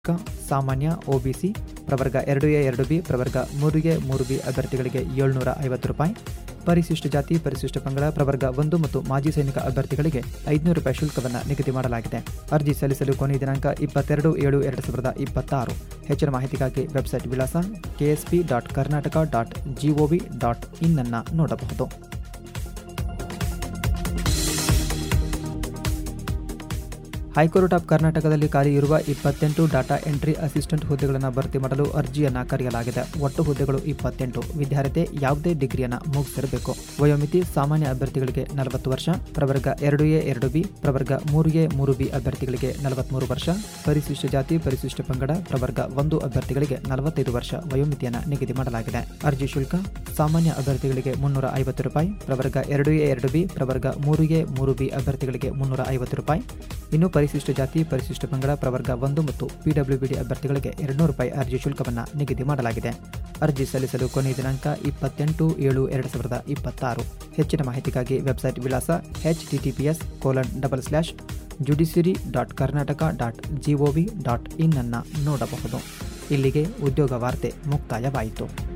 ಕ ಸಾಮಾನ್ಯ ಒಬಿಸಿ ಪ್ರವರ್ಗ ಎರಡು ಎ ಎರಡು ಬಿ ಪ್ರವರ್ಗ ಮೂರು ಎ ಮೂರು ಬಿ ಅಭ್ಯರ್ಥಿಗಳಿಗೆ ಏಳ್ನೂರ ಐವತ್ತು ರೂಪಾಯಿ ಪರಿಶಿಷ್ಟ ಜಾತಿ ಪರಿಶಿಷ್ಟ ಪಂಗಡ ಪ್ರವರ್ಗ ಒಂದು ಮತ್ತು ಮಾಜಿ ಸೈನಿಕ ಅಭ್ಯರ್ಥಿಗಳಿಗೆ ಐದುನೂರು ರೂಪಾಯಿ ಶುಲ್ಕವನ್ನು ನಿಗದಿ ಮಾಡಲಾಗಿದೆ ಅರ್ಜಿ ಸಲ್ಲಿಸಲು ಕೊನೆಯ ದಿನಾಂಕ ಇಪ್ಪತ್ತೆರಡು ಏಳು ಎರಡು ಸಾವಿರದ ಇಪ್ಪತ್ತಾರು ಹೆಚ್ಚಿನ ಮಾಹಿತಿಗಾಗಿ ವೆಬ್ಸೈಟ್ ವಿಳಾಸ KSP dot Karnataka dot G O V dot in ಅನ್ನು ನೋಡಬಹುದು ಹೈಕೋರ್ಟ್ ಆಫ್ ಕರ್ನಾಟಕದಲ್ಲಿ ಖಾಲಿ ಇರುವ ಇಪ್ಪತ್ತೆಂಟು ಡಾಟಾ ಎಂಟ್ರಿ ಅಸಿಸ್ಟೆಂಟ್ ಹುದ್ದೆಗಳನ್ನು ಭರ್ತಿ ಮಾಡಲು ಅರ್ಜಿಯನ್ನು ಕರೆಯಲಾಗಿದೆ ಒಟ್ಟು ಹುದ್ದೆಗಳು ಇಪ್ಪತ್ತೆಂಟು ವಿದ್ಯಾರ್ಥಿ ಯಾವುದೇ ಡಿಗ್ರಿಯನ್ನು ಮುಗಿಸಿರಬೇಕು ವಯೋಮಿತಿ ಸಾಮಾನ್ಯ ಅಭ್ಯರ್ಥಿಗಳಿಗೆ ನಲವತ್ತು ವರ್ಷ ಪ್ರವರ್ಗ ಎರಡು ಎ ಎರಡು ಬಿ ಪ್ರವರ್ಗ ಮೂರು ಎ ಮೂರು ಬಿ ಅಭ್ಯರ್ಥಿಗಳಿಗೆ ನಲವತ್ಮೂರು ವರ್ಷ ಪರಿಶಿಷ್ಟ ಜಾತಿ ಪರಿಶಿಷ್ಟ ಪಂಗಡ ಪ್ರವರ್ಗ ಒಂದು ಅಭ್ಯರ್ಥಿಗಳಿಗೆ ನಲವತ್ತೈದು ವರ್ಷ ವಯೋಮಿತಿಯನ್ನು ನಿಗದಿ ಮಾಡಲಾಗಿದೆ ಅರ್ಜಿ ಶುಲ್ಕ ಸಾಮಾನ್ಯ ಅಭ್ಯರ್ಥಿಗಳಿಗೆ ಮುನ್ನೂರ ಐವತ್ತು ರೂಪಾಯಿ ಪ್ರವರ್ಗ ಎರಡು ಎ ಎರಡು ಬಿ ಪ್ರವರ್ಗ ಮೂರು ಎ ಮೂರು ಬಿ ಅಭ್ಯರ್ಥಿಗಳಿಗೆ ಮುನ್ನೂರ ಐವತ್ತು ರೂಪಾಯಿ ಇನ್ನು ಪರಿಶಿಷ್ಟ ಜಾತಿ ಪರಿಶಿಷ್ಟ ಪಂಗಡ ಪ್ರವರ್ಗ ಒಂದು ಮತ್ತು ಪಿಡಬ್ಲ್ಯೂಬಿಡಿ ಅಭ್ಯರ್ಥಿಗಳಿಗೆ ಎರಡುನೂರು ರೂಪಾಯಿ ಅರ್ಜಿ ಶುಲ್ಕವನ್ನು ನಿಗದಿ ಮಾಡಲಾಗಿದೆ ಅರ್ಜಿ ಸಲ್ಲಿಸಲು ಕೊನೆಯ ದಿನಾಂಕ ಇಪ್ಪತ್ತೆಂಟು ಏಳು ಎರಡು ಸಾವಿರದ ಇಪ್ಪತ್ತಾರು ಹೆಚ್ಚಿನ ಮಾಹಿತಿಗಾಗಿ ವೆಬ್ಸೈಟ್ ವಿಳಾಸ H T T P S colon double slash judiciary dot Karnataka dot G O V dot in ಅನ್ನು ನೋಡಬಹುದು ಇಲ್ಲಿಗೆ ಉದ್ಯೋಗ ವಾರ್ತೆ ಮುಕ್ತಾಯವಾಯಿತು